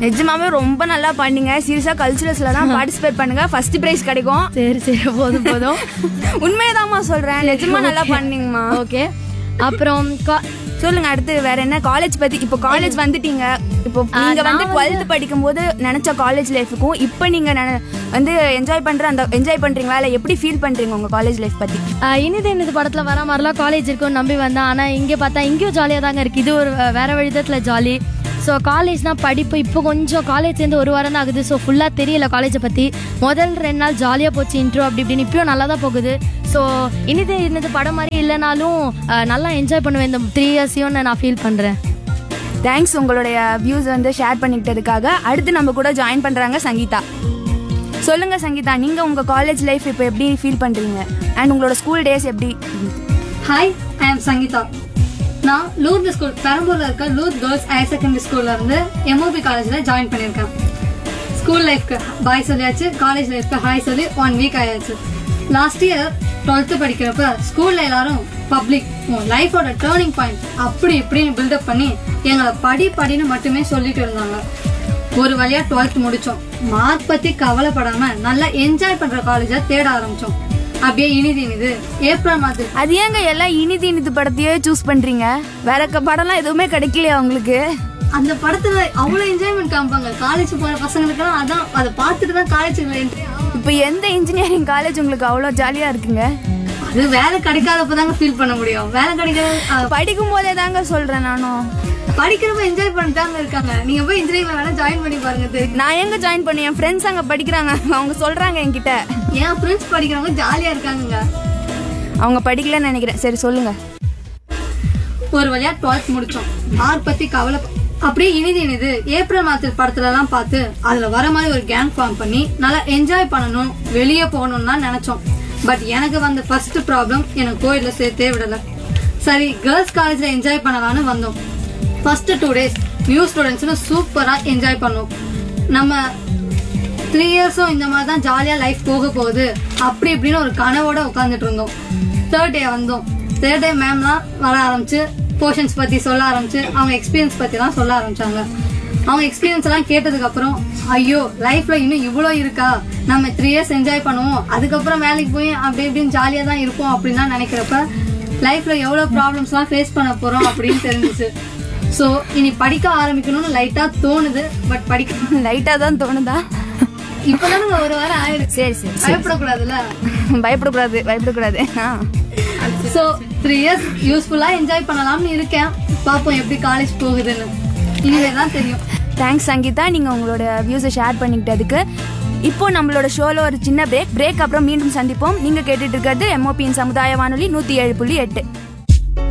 நிஜமாவே ரொம்ப நல்லா பண்ணீங்க சீரியஸா கல்ச்சுரல்ஸ்ல தான் பார்ட்டிசிபேட் பண்ணுங்க ஃபர்ஸ்ட் பிரைஸ் கிடைக்கும் சரி சரி போதும் போதும் உண்மையதாம்மா சொல்றேன் நிஜமா நல்லா பண்ணீங்கம்மா ஓகே அப்புறம் கா- சொல்லுங்க அடுத்து வேற என்ன காலேஜ் பத்தி இப்போ காலேஜ் வந்துட்டீங்க இப்போ நீங்க வந்து டுவெல்த் படிக்கும் போது நினைச்ச காலேஜ் லைஃபுக்கும் இப்போ நீங்க நென- வந்து என்ஜாய் பண்ற அந்த என்ஜாய் பண்றீங்களா இல்ல எப்படி ஃபீல் பண்றீங்க உங்க காலேஜ் லைஃப் பத்தி ஆஹ் இனிது இனிது படத்துல வர மாதிரிலாம் காலேஜ் இருக்கும்னு நம்பி வந்தேன் ஆனா இங்க பார்த்தா இங்கேயும் ஜாலியா தாங்க இருக்கு இது ஒரு அஹ், வேற விதத்துல ஜாலி ஸோ காலேஜ்னா படிப்பு இப்போ கொஞ்சம் காலேஜ் சேர்ந்து ஒரு வாரம் தான் ஆகுது ஸோ ஃபுல்லாக தெரியல காலேஜை பற்றி முதல் ரெண்டு நாள் ஜாலியாக போச்சு இன்ட்ரோ அப்படி இப்படின்னு இப்பயும் நல்லா தான் போகுது ஸோ இனிது இனிது படம் மாதிரி இல்லைனாலும் அஹ், நல்லா என்ஜாய் பண்ணுவேன் இந்த த்ரீ இயர்ஸையும் நான் ஃபீல் பண்ணுறேன் தேங்க்ஸ் உங்களுடைய வியூஸ் வந்து ஷேர் பண்ணிக்கிட்டதுக்காக அடுத்து நம்ம கூட ஜாயின் பண்றாங்க சங்கீதா சொல்லுங்க சங்கீதா நீங்க உங்க காலேஜ் லைஃப் இப்போ எப்படி ஃபீல் பண்றீங்க அண்ட் உங்களோட ஸ்கூல் டேஸ் எப்படி ஹாய் ஐ எம் சங்கீதா நான் லூர்து ஸ்கூல் பெரம்பூர்ல இருக்க லூர்த் கேர்ள்ஸ் ஹையர் செகண்டரி ஸ்கூல்ல இருந்து எம்ஓபி காலேஜ்ல ஜாயின் பண்ணியிருக்கேன் ஸ்கூல் லைஃப்க்கு பாய் சொல்லியாச்சு காலேஜ் லைஃப்க்கு ஹாய் சொல்லி ஒன் வீக் ஆயாச்சு லாஸ்ட் இயர் டுவெல்த்து படிக்கிறப்ப ஸ்கூல்ல எல்லாரும் பப்ளிக் உன் லைஃபோட டேர்னிங் பாயிண்ட் அப்படி இப்படின்னு பில்டப் பண்ணி எங்களை படி படின்னு மட்டுமே சொல்லிட்டு இருந்தாங்க ஒரு வழியா டுவெல்த் முடிச்சோம் மார்க் பத்தி கவலைப்படாம நல்லா என்ஜாய் பண்ற காலேஜா தேட ஆரம்பிச்சோம் அப்படியே இனிது இனிது ஏப்ரல் மாதம் அது ஏங்க எல்லாம் இனிது இனிது படத்தையே சூஸ் பண்றீங்க வேற க- படம்லாம் எதுவுமே கிடைக்கலையா உங்களுக்கு அந்த படத்துல அவ்வளவு என்ஜாய்மெண்ட் காமிப்பாங்க காலேஜ் போற பசங்களுக்கெல்லாம் அதான் அதை பார்த்துட்டு தான் காலேஜுக்குள்ள என்ட்ரி இப்போ எந்த இன்ஜினியரிங் காலேஜ் உங்களுக்கு அவ்வளோ ஜாலியா இருக்குங்க அது வேலை கிடைக்காதப்ப தாங்க ஃபீல் பண்ண முடியும் வேலை கிடைக்காத அஹ், படிக்கும் போதே தாங்க சொல்றேன் நானும் படிக்கிறப்ப என்ஜாய் பண்ணிட்டாங்க இருக்காங்க நீங்க போய் இன்ஜினியரிங்ல வேணா ஜாயின் பண்ணி பாருங்க தெரியும் நான் எங்க ஜாயின் பண்ணேன் என் ஃப்ரெண்ட்ஸ் அங்க படிக்கிறாங்க அவங்க சொல்றாங்க என்கிட்ட என் ஃப்ரெண்ட்ஸ் படிக்கிறவங்க ஜாலியா இருக்காங்கங்க அவங்க படிக்கலன்னு நினைக்கிறேன் சரி சொல்லுங்க ஒரு வழியா டுவெல்த் முடிச்சோம் மார்க் பத்தி கவலை அப்படியே இனிது இனிது ஏப்ரல் மாதத்தில் படத்துல எல்லாம் பார்த்து அதுல வர மாதிரி ஒரு கேங் ஃபார்ம் பண்ணி நல்லா என்ஜாய் பண்ணணும் வெளியே போகணும்னு தான் நினைச்சோம் பட் எனக்கு வந்த ஃபர்ஸ்ட் ப்ராப்ளம் எனக்கு கோயில்ல சேர்த்தே விடல சரி கேர்ள்ஸ் காலேஜ்ல என்ஜாய் பண்ணலாம்னு வந்தோம் ஃபர்ஸ்ட் டூ டேஸ் நியூ ஸ்டூடெண்ட்ஸ்னு சூப்பரா என்ஜாய் பண்ணோம் நம்ம த்ரீ இயர்ஸும் இந்த மாதிரி தான் ஜாலியாக லைஃப் போக போகுது அப்படி இப்படின்னு ஒரு கனவோட உட்காந்துட்டு இருந்தோம் தேர்ட் டே வந்தோம் தேர்ட் டே மேம்லாம் வர ஆரம்பிச்சு போர்ஷன்ஸ் பற்றி சொல்ல ஆரம்பிச்சு அவங்க எக்ஸ்பீரியன்ஸ் பற்றிலாம் சொல்ல ஆரம்பிச்சாங்க அவங்க எக்ஸ்பீரியன்ஸ் எல்லாம் கேட்டதுக்கு அப்புறம் ஐயோ லைஃப்ல இன்னும் இவ்வளோ இருக்கா நம்ம த்ரீ இயர்ஸ் என்ஜாய் பண்ணுவோம் அதுக்கப்புறம் வேலைக்கு போய் அப்படி இப்படின்னு ஜாலியாக தான் இருப்போம் அப்படின்னு தான் நினைக்கிறப்ப லைஃப்ல எவ்வளோ ப்ராப்ளம்ஸ்லாம் ஃபேஸ் பண்ண போறோம் அப்படின்னு தெரிஞ்சுச்சு ஸோ இனி படிக்க ஆரம்பிக்கணும்னு லைட்டா தோணுது பட் படிக்க லைட்டா தான் தோணுதா இப்பதானுங்க ஒரு வாரம் ஆயிருக்கு சரி சரி பயப்படக்கூடாதுல்ல பயப்படக்கூடாது பயப்படக்கூடாது ஆ. சோ த்ரீ இயர்ஸ் யூஸ்ஃபுல்லா என்ஜாய் பண்ணலாம்னு இருக்கேன் பாப்போம் எப்படி காலேஜ் போகுதுன்னு இனிமே தான் தெரியும் தேங்க்ஸ் சங்கீதா நீங்க உங்களோட வியூஸை ஷேர் பண்ணிக்கிட்டதுக்கு இப்போ நம்மளோட ஷோல ஒரு சின்ன பிரேக் பிரேக் அப்புறம் மீண்டும் சந்திப்போம் நீங்க கேட்டுட்டு இருக்கிறது எம்ஓபியின் சமுதாய வானொலி நூத்தி ஏழு புள்ளி எட்டு